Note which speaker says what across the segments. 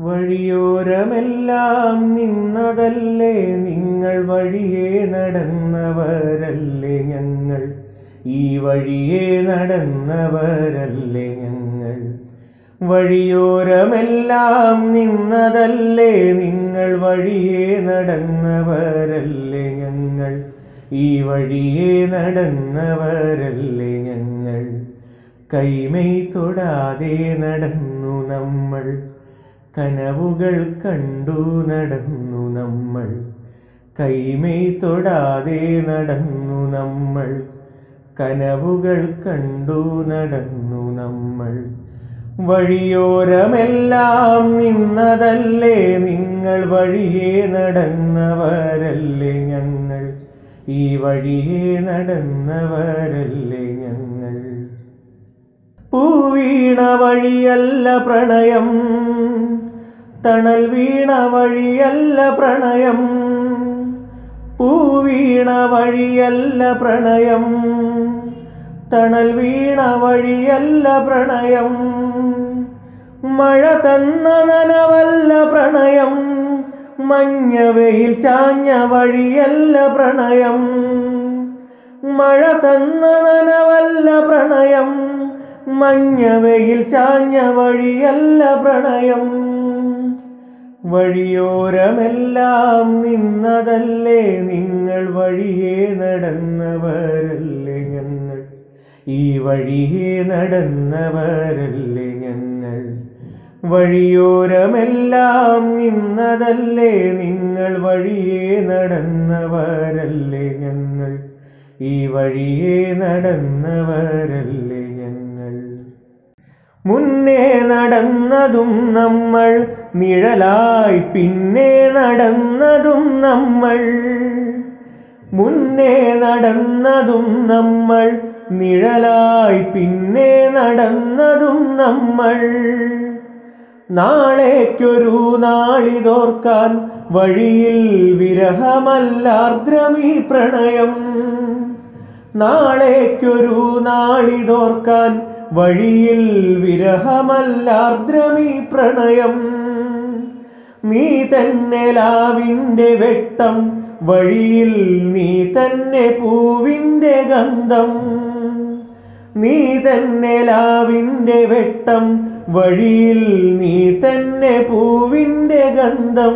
Speaker 1: വഴിയോരമെല്ലാം നിന്നതല്ലേ നിങ്ങൾ വഴിയെ നടന്നവരല്ലേ ഞങ്ങൾ ഈ വഴിയെ നടന്നവരല്ലേ ഞങ്ങൾ വഴിയോരമെല്ലാം നിന്നതല്ലേ നിങ്ങൾ വഴിയെ നടന്നവരല്ലേ ഞങ്ങൾ ഈ വഴിയെ നടന്നവരല്ലേ ഞങ്ങൾ കൈമൈ തൊടാതെ നടന്നു നമ്മൾ കനവുകൾ കണ്ടു നടന്നു നമ്മൾ കൈമൈ തൊടാതെ നടന്നു നമ്മൾ കനവുകൾ കണ്ടു നടന്നു നമ്മൾ വഴിയോരമെല്ലാം നിന്നതല്ലേ നിങ്ങൾ വഴിയെ നടന്നവരല്ലേ ഞങ്ങൾ ഈ വഴിയെ നടന്നവരല്ലേ ഞങ്ങൾ പൂവീണ വഴിയല്ല പ്രണയം തണൽ വീണ വഴിയല്ല പ്രണയം പൂവീണ വഴിയല്ല പ്രണയം തണൽ വീണ വഴിയല്ല പ്രണയം മഴ തന്ന നനവല്ല പ്രണയം മഞ്ഞവയിൽ ചാഞ്ഞ വഴിയല്ല പ്രണയം മഴ തന്ന നനവല്ല പ്രണയം മഞ്ഞവയിൽ ചാഞ്ഞ വഴിയല്ല പ്രണയം വഴിയോരമെല്ലാം നിന്നതല്ലേ നിങ്ങൾ വഴിയെ നടന്നവരല്ലേ ഞങ്ങൾ ഈ വഴിയെ നടന്നവരല്ലേ ഞങ്ങൾ വഴിയോരമെല്ലാം നിന്നതല്ലേ നിങ്ങൾ വഴിയെ നടന്നവരല്ലേ ഞങ്ങൾ ഈ വഴിയെ നടന്നവരല്ലേ ഞങ്ങൾ മുന്നേ നടന്നതും നമ്മൾ നിഴലായി പിന്നെ നടന്നതും നമ്മൾ മുന്നേ നടന്നതും നമ്മൾ നിഴലായി പിന്നെ നടന്നതും നമ്മൾ നാളേക്കൊരു നാളിതോർക്കാൻ വഴിയിൽ വിരഹമല്ലാർദ്രമീ പ്രണയം നാളേക്കൊരു നാളിതോർക്കാൻ വഴിയിൽ വിരഹമല്ലാർദ്രമീ പ്രണയം നീ തന്നെ ലാവിൻ്റെ വെട്ടം വഴിയിൽ നീ തന്നെ പൂവിൻ്റെ ഗന്ധം നീ തന്നെ ലാവിൻ്റെ വെട്ടം വഴിയിൽ നീ തന്നെ പൂവിൻ്റെ ഗന്ധം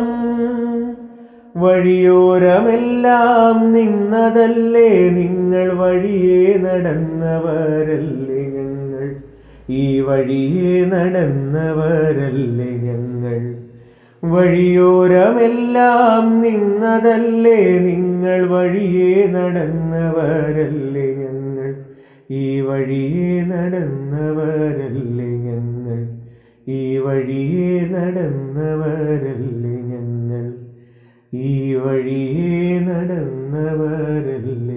Speaker 1: വഴിയോരമെല്ലാം നിന്നതല്ലേ നിങ്ങൾ വഴിയെ നടന്നവരല്ലേ ഞങ്ങൾ ഈ വഴിയെ നടന്നവരല്ലേ ഞങ്ങൾ വഴിയോരമെല്ലാം നിന്നതല്ലേ നിങ്ങൾ വഴിയെ നടന്നവരല്ലേ ഞങ്ങൾ ഈ വഴിയെ നടന്നവരല്ലേ ഞങ്ങൾ ഈ വഴിയെ നടന്നവരല്ലേ ഞങ്ങൾ ഈ വഴിയെ നടന്നവരല്ലേ